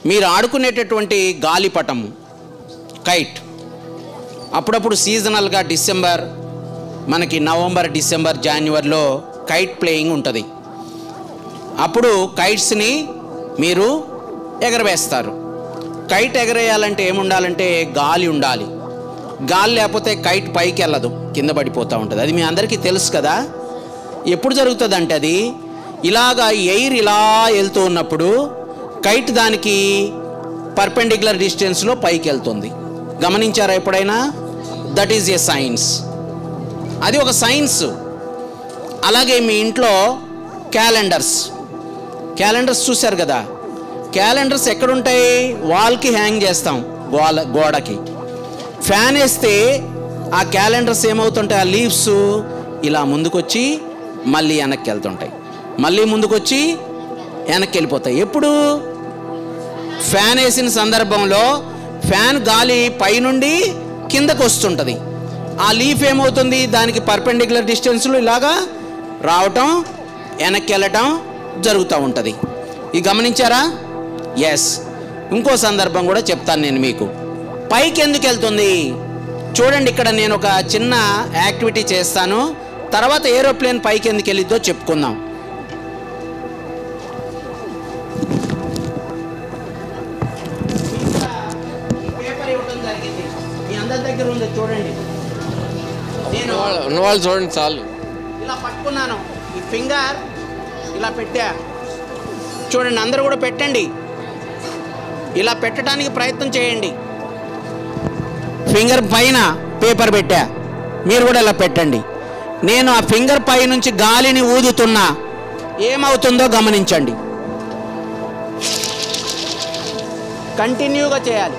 మీరు ఆడుకునేటటువంటి గాలిపటం కైట్ అప్పుడప్పుడు సీజనల్గా డిసెంబర్ మనకి నవంబర్ డిసెంబర్ జనవరిలో కైట్ ప్లేయింగ్ ఉంటుంది అప్పుడు కైట్స్ని మీరు ఎగరవేస్తారు కైట్ ఎగరేయాలంటే ఏముండాలంటే గాలి ఉండాలి గాలి లేకపోతే కైట్ పైకి వెళ్ళదు కింద పడిపోతూ ఉంటుంది అది మీ అందరికీ తెలుసు కదా ఎప్పుడు జరుగుతుంది అంటే అది ఇలాగా ఎయిర్ ఇలా వెళ్తూ ఉన్నప్పుడు కైట్ దానికి పర్పెండిక్యులర్ డిస్టెన్స్లో పైకి వెళ్తుంది గమనించారా ఎప్పుడైనా దట్ ఈజ్ ఏ సైన్స్ అది ఒక సైన్స్ అలాగే మీ ఇంట్లో క్యాలెండర్స్ క్యాలెండర్స్ చూశారు కదా క్యాలెండర్స్ ఎక్కడుంటాయి వాల్కి హ్యాంగ్ చేస్తాం గోల గోడకి ఫ్యాన్ వేస్తే ఆ క్యాలెండర్స్ ఏమవుతుంటాయి ఆ లీవ్స్ ఇలా ముందుకొచ్చి మళ్ళీ వెనక్కి వెళ్తుంటాయి మళ్ళీ ముందుకొచ్చి వెనక్కి వెళ్ళిపోతాయి ఎప్పుడు ఫ్యాన్ వేసిన సందర్భంలో ఫ్యాన్ గాలి పైనుండి కిందకు వస్తుంటుంది ఆ లీఫ్ ఏమవుతుంది దానికి పర్పెండిక్యులర్ డిస్టెన్స్లో ఇలాగా రావటం వెనక్కి వెళ్ళటం జరుగుతూ ఉంటుంది ఇది గమనించారా ఎస్ ఇంకో సందర్భం కూడా చెప్తాను నేను మీకు పైకి ఎందుకు వెళ్తుంది చూడండి ఇక్కడ నేను ఒక చిన్న యాక్టివిటీ చేస్తాను తర్వాత ఏరోప్లేన్ పైకి ఎందుకు వెళ్ళిద్దో చెప్పుకుందాం పేపర్ ఇవ్వడం జరిగింది మీ అందరి దగ్గర ఉంది చూడండి నేను ఉన్నవాళ్ళు ఉన్నవాళ్ళు చూడండి చాలు ఇలా పట్టుకున్నాను ఈ ఫింగర్ ఇలా పెట్టా చూడండి అందరూ కూడా పెట్టండి ఇలా పెట్టడానికి ప్రయత్నం చేయండి ఫింగర్ పైన పేపర్ పెట్టా మీరు కూడా ఇలా పెట్టండి నేను ఆ ఫింగర్ పై నుంచి గాలిని ఊదుతున్నా ఏమవుతుందో గమనించండి కంటిన్యూగా చేయాలి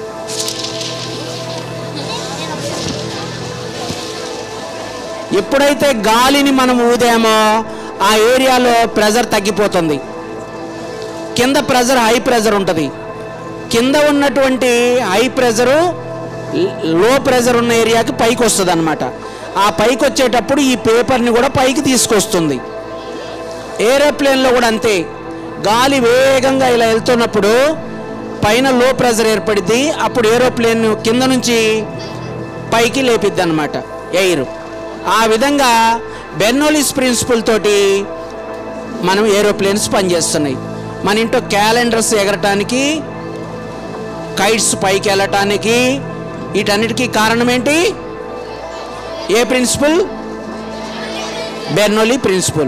ఎప్పుడైతే గాలిని మనం ఊదామో ఆ ఏరియాలో ప్రెజర్ తగ్గిపోతుంది కింద ప్రెజర్ హై ప్రెజర్ ఉంటుంది కింద ఉన్నటువంటి హై ప్రెజరు లో ప్రెజర్ ఉన్న ఏరియాకి పైకి వస్తుంది అనమాట ఆ పైకి వచ్చేటప్పుడు ఈ పేపర్ని కూడా పైకి తీసుకొస్తుంది ఏరోప్లేన్లో కూడా అంతే గాలి వేగంగా ఇలా వెళ్తున్నప్పుడు పైన లో ప్రెజర్ ఏర్పడిద్ది అప్పుడు ఏరోప్లేన్ కింద నుంచి పైకి లేపిద్ది అనమాట ఎయిర్ ఆ విధంగా బెర్నోలిస్ ప్రిన్సిపల్ తోటి మనం ఏరోప్లేన్స్ పనిచేస్తున్నాయి మన ఇంట్లో క్యాలెండర్స్ ఎగరటానికి కైట్స్ పైకి వెళ్ళటానికి వీటన్నిటికీ కారణం ఏంటి ఏ ప్రిన్సిపల్ బెర్నోలి ప్రిన్సిపల్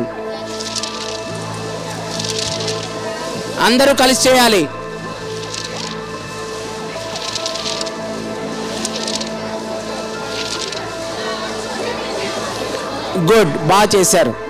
అందరూ కలిసి చేయాలి గుడ్ బాగా చేశారు